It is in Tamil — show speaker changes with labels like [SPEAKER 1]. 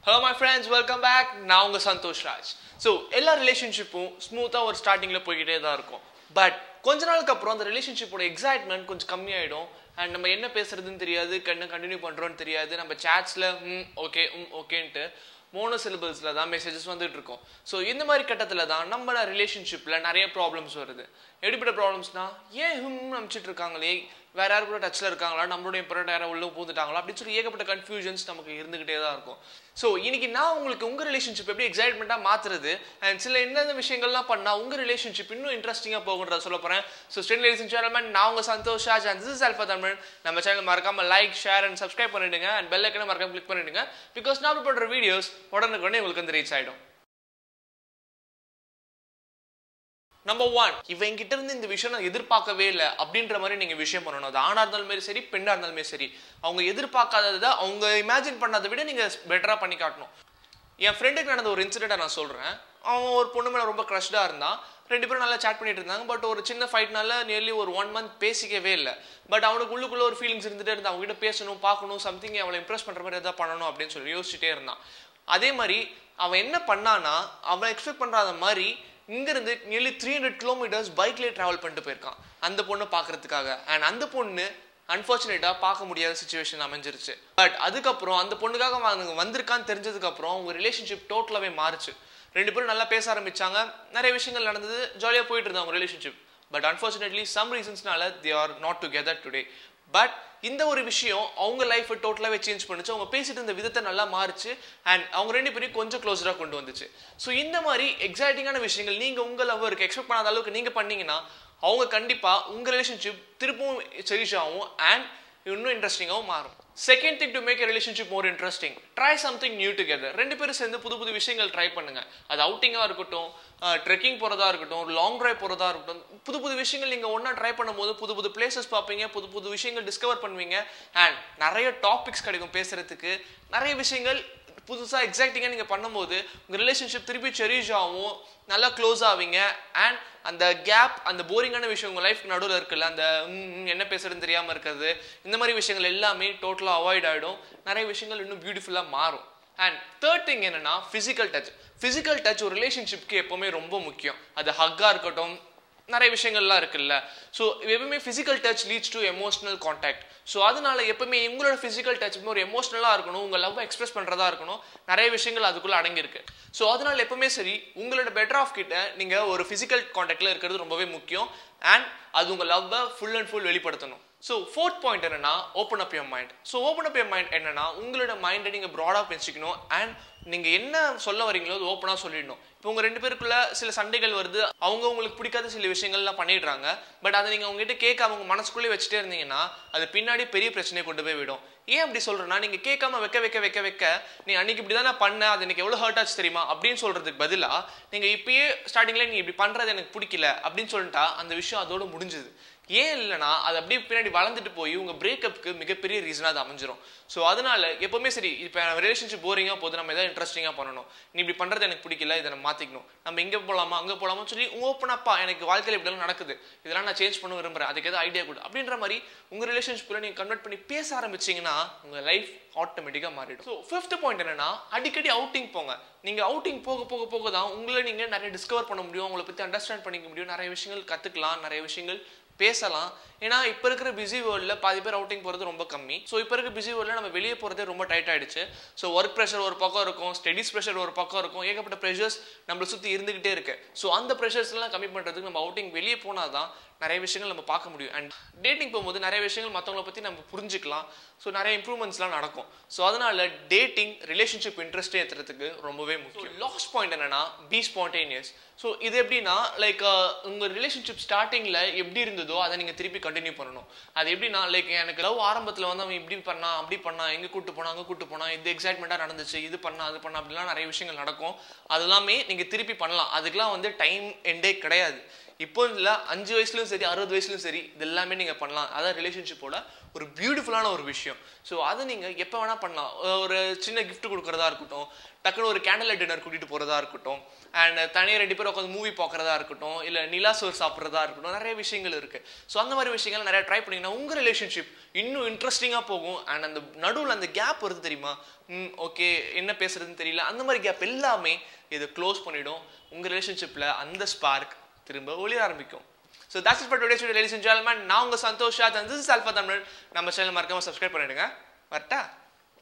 [SPEAKER 1] hello my friends welcome back நான் உங்கள் சந்தோஷ் ராஜ் ஸோ எல்லா ரிலேஷன்ஷிப்பும் ஸ்மூத்தாக ஒரு ஸ்டார்டிங்கில் போய்கிட்டே தான் இருக்கும் பட் கொஞ்ச நாளுக்கு அப்புறம் அந்த ரிலேஷன்ஷிப்போட எக்ஸைட்மெண்ட் கொஞ்சம் கம்மியாயிடும் அண்ட் நம்ம என்ன பேசுறதுன்னு தெரியாது என்ன கண்டினியூ பண்ணுறோன்னு தெரியாது நம்ம சேட்ஸில் ம் ஓகே ம் ஓகேன்ட்டு மோனோ சிலபிள்ஸில் தான் மெசேஜஸ் வந்துட்டு இருக்கும் ஸோ இந்த மாதிரி கட்டத்தில் தான் நம்ம ரிலேஷன்ஷிப்பில் நிறைய ப்ராப்ளம்ஸ் வருது எப்படிப்பட்ட ப்ராப்ளம்ஸ்னா ஏன் ஹம் அனுப்பிச்சிட்டு இருக்காங்களே வேற யார் கூட டச்சில் இருக்காங்களா நம்மளுடைய இம்பார்ட்டன்ட் யாரும் உள்ள பூந்துட்டாங்களா அப்படின்னு சொல்லி ஏகப்பட்ட கன்ஃபியூஷன்ஸ் நமக்கு இருந்துகிட்டே தான் இருக்கும் ஸோ இன்னைக்கு நான் உங்களுக்கு உங்கள் ரிலேஷன்ஷிப் எப்படி எக்ஸைட்மெண்ட்டாக மாற்றுறது அண்ட் சில எந்தெந்த விஷயங்கள்லாம் பண்ணால் உங்கள் ரிலேஷன்ஷிப் இன்னும் இன்ட்ரெஸ்டிங்காக போகுன்றத சொல்ல போகிறேன் ஸோ ஸ்டென் லேடிஸ் அண்ட் சேனல்மேன் நான் உங்கள் Santhosh Shaj and this is Alpha Tamil நம்ம சேனல் மறக்காம லைக் ஷேர் அண்ட் சப்ஸ்கிரைப் பண்ணிடுங்க அண்ட் பெல் ஐக்கனை மறக்காம கிளிக் பண்ணிடுங்க பிகாஸ் நான் பண்ணுற வீடியோஸ் உடனுக்குடனே உங்களுக்கு வந்து ரீச் ஆகிடும் நம்பர் ஒன் இவன் கிட்ட இருந்து இந்த விஷயம் நான் எதிர்பார்க்கவே இல்லை அப்படின்ற மாதிரி நீங்க விஷயம் பண்ணணும் அது ஆணா இருந்தாலுமே சரி பெண்ணா இருந்தாலுமே சரி அவங்க எதிர்பார்க்காததை அவங்க இமேஜின் பண்ணதை விட நீங்க பெட்டரா பண்ணி காட்டணும் என் ஃப்ரெண்டுக்கு நடந்த ஒரு இன்சிடென்ட்டை நான் சொல்றேன் அவன் ஒரு பொண்ணு மேல ரொம்ப க்ரஷ்டா இருந்தான் ரெண்டு பேரும் நல்லா சேட் பண்ணிட்டு இருந்தாங்க பட் ஒரு சின்ன ஃபைட்னால நியர்லி ஒரு ஒன் மந்த் பேசிக்கவே இல்லை பட் அவனுக்கு உள்ளுக்குள்ள ஒரு ஃபீலிங்ஸ் இருந்துட்டே இருந்தா அவங்க கிட்ட பேசணும் பார்க்கணும் சம்திங் அவளை இம்ப்ரெஸ் பண்ற மாதிரி எதாவது பண்ணணும் அப்படின்னு சொல்லி யோசிச்சுட்டே இருந்தான் அதே மாதிரி அவன் என்ன பண்ணானா அவன் எக்ஸ்பெக்ட் பண்றாத மாதிரி இங்கிருந்து நியர்லி த்ரீ ஹண்ட்ரட் கிலோமீட்டர்ஸ் பைக்லேயே ட்ராவல் பண்ணிட்டு போயிருக்கான் அந்த பொண்ணை பார்க்கறதுக்காக அண்ட் அந்த பொண்ணு அன்ஃபார்ச்சுனேட்டாக பார்க்க முடியாத சுச்சுவேஷன் அமைஞ்சிருச்சு பட் அதுக்கப்புறம் அந்த பொண்ணுக்காக அவன் வந்திருக்கான்னு தெரிஞ்சதுக்கப்புறம் அவங்க ரிலேஷன்ஷிப் டோட்டலாகவே மாறுச்சு ரெண்டு பேரும் நல்லா பேச ஆரம்பிச்சாங்க நிறைய விஷயங்கள் நடந்தது ஜாலியாக போயிட்டு இருந்தாங்க அவங்க ரிலேஷன்ஷிப் பட் அன்ஃபார்ச்சுனேட்லி சம் ரீசன்ஸ்னால they are not together today but இந்த ஒரு விஷயம் அவங்க லைஃப்பை டோட்டலாகவே சேஞ்ச் பண்ணுச்சு அவங்க பேசிட்டு இருந்த விதத்தை நல்லா மாறிச்சு அண்ட் அவங்க ரெண்டு பேரும் கொஞ்சம் க்ளோஸராக கொண்டு வந்துச்சு ஸோ இந்த மாதிரி எக்ஸைட்டிங்கான விஷயங்கள் நீங்கள் உங்கள் லவ்வருக்கு எக்ஸ்பெக்ட் பண்ணாத அளவுக்கு நீங்கள் பண்ணீங்கன்னா அவங்க கண்டிப்பாக உங்கள் ரிலேஷன்ஷிப் திருப்பவும் செரிஷ் ஆகும் அண்ட் இன்னும் இன்ட்ரெஸ்டிங்காகவும் மாறும் second thing to make relationship more interesting try something new together ரெண்டு பேரும் சேர்ந்து புது புது விஷயங்கள் ட்ரை பண்ணுங்க அது அவுட்டிங்காக இருக்கட்டும் ட்ரெக்கிங் போகிறதா இருக்கட்டும் லாங் ட்ரைவ் போகிறதா இருக்கட்டும் புது புது விஷயங்கள் நீங்கள் ஒன்றா ட்ரை பண்ணும்போது புது புது பிளேசஸ் பார்ப்பீங்க புது புது விஷயங்கள் டிஸ்கவர் பண்ணுவீங்க அண்ட் நிறைய டாபிக்ஸ் கிடைக்கும் பேசுறதுக்கு நிறைய விஷயங்கள் புதுசாக எக்ஸாக்டிங்காக நீங்கள் பண்ணும்போது உங்கள் ரிலேஷன்ஷிப் திருப்பி செரிஷ் ஆகும் நல்லா க்ளோஸ் ஆவீங்க அண்ட் அந்த கேப் அந்த போரிங்கான விஷயம் உங்கள் லைஃப் நடுவில் இருக்குல்ல அந்த என்ன பேசுறதுன்னு தெரியாமல் இருக்கிறது இந்த மாதிரி விஷயங்கள் எல்லாமே டோட்டலாக அவாய்ட் ஆகிடும் நிறைய விஷயங்கள் இன்னும் பியூட்டிஃபுல்லாக மாறும் அண்ட் தேர்ட் திங் என்னன்னா ஃபிசிக்கல் டச் ஃபிசிக்கல் டச் ஒரு ரிலேஷன்ஷிப்க்கு எப்போவுமே ரொம்ப முக்கியம் அது ஹக்காக இருக்கட்டும் நிறைய விஷயங்கள்லாம் இருக்குல்ல ஸோ எப்பவுமே physical touch leads to emotional contact so அதனால எப்பவுமே உங்களோட ஃபிசிக்கல் டச் ஒரு எமோஷனலாக இருக்கணும் உங்கள் லவ் எக்ஸ்பிரஸ் பண்ணுறதா இருக்கணும் நிறைய விஷயங்கள் அதுக்குள்ளே அடங்கியிருக்கு ஸோ அதனால எப்பவுமே சரி உங்களோட பெட்டர் ஆஃப் கிட்ட நீங்கள் ஒரு ஃபிசிக்கல் கான்டாக்டில் இருக்கிறது ரொம்பவே முக்கியம் அண்ட் அது உங்கள் லவ்வை ஃபுல் அண்ட் ஃபுல் வெளிப்படுத்தணும் ஸோ ஃபோர்த் பாயிண்ட் என்னன்னா open up your mind so open up your mind என்னன்னா உங்களோட மைண்டை நீங்கள் ப்ராடாக வச்சுக்கணும் அண்ட் நீங்கள் என்ன சொல்ல வரீங்களோ அது ஓப்பனாக சொல்லிடணும் இப்போ உங்கள் ரெண்டு பேருக்குள்ள சில சண்டைகள் வருது அவங்க உங்களுக்கு பிடிக்காத சில விஷயங்கள்லாம் பண்ணிடுறாங்க பட் அதை நீங்கள் அவங்ககிட்ட கேட்காம அவங்க மனசுக்குள்ளே வச்சுட்டே இருந்தீங்கன்னா அது பின்னாடி பெரிய பிரச்சனையை கொண்டு போய் விடும் ஏன் அப்படி சொல்றேன்னா நீங்க கேட்காம வைக்க வைக்க வைக்க வைக்க நீ அன்னைக்கு இப்படி தானே பண்ண அது எனக்கு எவ்வளவு ஹர்ட் ஆச்சு தெரியுமா அப்படின்னு சொல்றதுக்கு பதிலா நீங்க இப்பயே ஸ்டார்டிங்ல நீ இப்படி பண்றது எனக்கு பிடிக்கல அப்படின்னு சொல்லிட்டா அந்த விஷயம் அதோட முடிஞ்சது ஏன் இல்லைனா அது அப்படியே பின்னாடி வளர்ந்துட்டு போய் உங்க பிரேக்கப்புக்கு மிகப்பெரிய ரீசனாக அது அமைஞ்சிரும் ஸோ அதனால எப்பவுமே சரி இப்போ ரிலேஷன்ஷிப் போரிங்காக போது நம்ம எதாவது இன்ட்ரெஸ்டிங்காக பண்ணணும் நீ இப்படி பண்றது எனக்கு பிடிக்கல இதை நம்ம மாத்திக்கணும் நம்ம இங்கே போகலாமா அங்கே போகலாமான்னு சொல்லி ஓப்பன் அப்பா எனக்கு வாழ்க்கையில் இப்படிலாம் நடக்குது இதெல்லாம் நான் சேஞ்ச் பண்ண விரும்புறேன் அதுக்கு எதாவது ஐடியா கொடு அப்படின்ற மாதிரி உங்க ரிலேஷன்ஷிப்ல நீங்க கன்வெர்ட் பண்ணி பேச ஆரம்பிச்சீங்கன்னா உங்க லைஃப் ஆட்டோமேட்டிக்காக மாறிடும் ஸோ ஃபிஃப்த் பாயிண்ட் என்னன்னா அடிக்கடி அவுட்டிங் போங்க நீங்க அவுட்டிங் போக போக போக தான் உங்களை நீங்க நிறைய டிஸ்கவர் பண்ண முடியும் உங்களை பத்தி அண்டர்ஸ்டாண்ட் பண்ணிக்க முடியும் நிறைய விஷயங்கள் கத்துக்கலாம் நிறைய விஷயங்கள் பேசலாம் ஏன்னா இப்போ இருக்கிற பிஸி வேர்ல்டில் பாதி பேர் அவுட்டிங் போகிறது ரொம்ப கம்மி ஸோ இப்போ இருக்கிற பிஸி வேர்ல்டில் நம்ம வெளியே போகிறதே ரொம்ப டைட் ஆகிடுச்சு ஸோ ஒர்க் ப்ரெஷர் ஒரு பக்கம் இருக்கும் ஸ்டடீஸ் ப்ரெஷர் ஒரு பக்கம் இருக்கும் ஏகப்பட்ட ப்ரெஷர்ஸ் நம்மளை சுற்றி இருந்துகிட்டே இருக்கு ஸோ அந்த ப்ரெஷர்ஸ்லாம் கம்மி பண்ணுறதுக்கு நம்ம அவுட்டிங் வெளியே போனால் தான் நிறைய விஷயங்கள் நம்ம பார்க்க முடியும் அண்ட் டேட்டிங் போகும்போது நிறைய விஷயங்கள் மற்றவங்களை பற்றி நம்ம புரிஞ்சுக்கலாம் ஸோ நிறைய இம்ப்ரூவ்மெண்ட்ஸ்லாம் நடக்கும் ஸோ அதனால டேட்டிங் ரிலேஷன்ஷிப் இன்ட்ரெஸ்ட்டே ஏற்றுறதுக்கு ரொம்பவே முக்கியம் லாஸ்ட் பாயிண்ட் என்னன்னா பி ஸ்பான்டேனியஸ் ஸோ இது எப்படின்னா லைக் உங்கள் ரிலேஷன்ஷிப் ஸ்டார்டிங்கில் எப்படி இருந்ததோ அதை நீங்கள் திருப்பி கண்டினியூ பண்ணணும் அது எப்படின்னா லைக் எனக்கு லவ் ஆரம்பத்தில் வந்து அவன் இப்படி பண்ணா அப்படி பண்ணா எங்கே கூட்டு போனா அங்கே கூட்டு போனா இது எக்ஸைட்மெண்ட்டாக நடந்துச்சு இது பண்ணா அது பண்ணா அப்படிலாம் நிறைய விஷயங்கள் நடக்கும் அதெல்லாமே நீங்கள் திருப்பி பண்ணலாம் அதுக்கெலாம் வந்து டைம் எண்டே கிடையாது இப்போ இல்லை அஞ்சு வயசுலையும் சரி அறுபது வயசுலையும் சரி இது எல்லாமே நீங்கள் பண்ணலாம் அதான் ரிலேஷன்ஷிப்போட ஒரு பியூட்டிஃபுல்லான ஒரு விஷயம் ஸோ அதை நீங்கள் எப்போ வேணால் பண்ணலாம் ஒரு சின்ன கிஃப்ட் கொடுக்குறதா இருக்கட்டும் டக்குன்னு ஒரு கேண்டில் டின்னர் கூட்டிகிட்டு போகிறதா இருக்கட்டும் அண்ட் தனியாக ரெண்டு பேரும் உட்காந்து மூவி பார்க்குறதா இருக்கட்டும் இல்லை நிலா சோறு சாப்பிட்றதா இருக்கட்டும் நிறைய விஷயங்கள் இருக்குது ஸோ அந்த மாதிரி விஷயங்கள் நிறைய ட்ரை பண்ணீங்கன்னா உங்க ரிலேஷன்ஷிப் இன்னும் இன்ட்ரெஸ்டிங்காக போகும் அண்ட் அந்த நடுவில் அந்த கேப் வருது தெரியுமா ம் ஓகே என்ன பேசுறதுன்னு தெரியல அந்த மாதிரி கேப் எல்லாமே இதை க்ளோஸ் பண்ணிடும் உங்க ரிலேஷன்ஷிப்ல அந்த ஸ்பார்க் திரும்ப ஒளிர ஆரம்பிக்கும் so that's it for today's video ladies and gentlemen நான் உங்க Santhosh ஷாத் and this is alpha Tamil நம்ம சேனல் மறக்காம சப்ஸ்கிரைப் பண்ணிடுங்க வரட்டா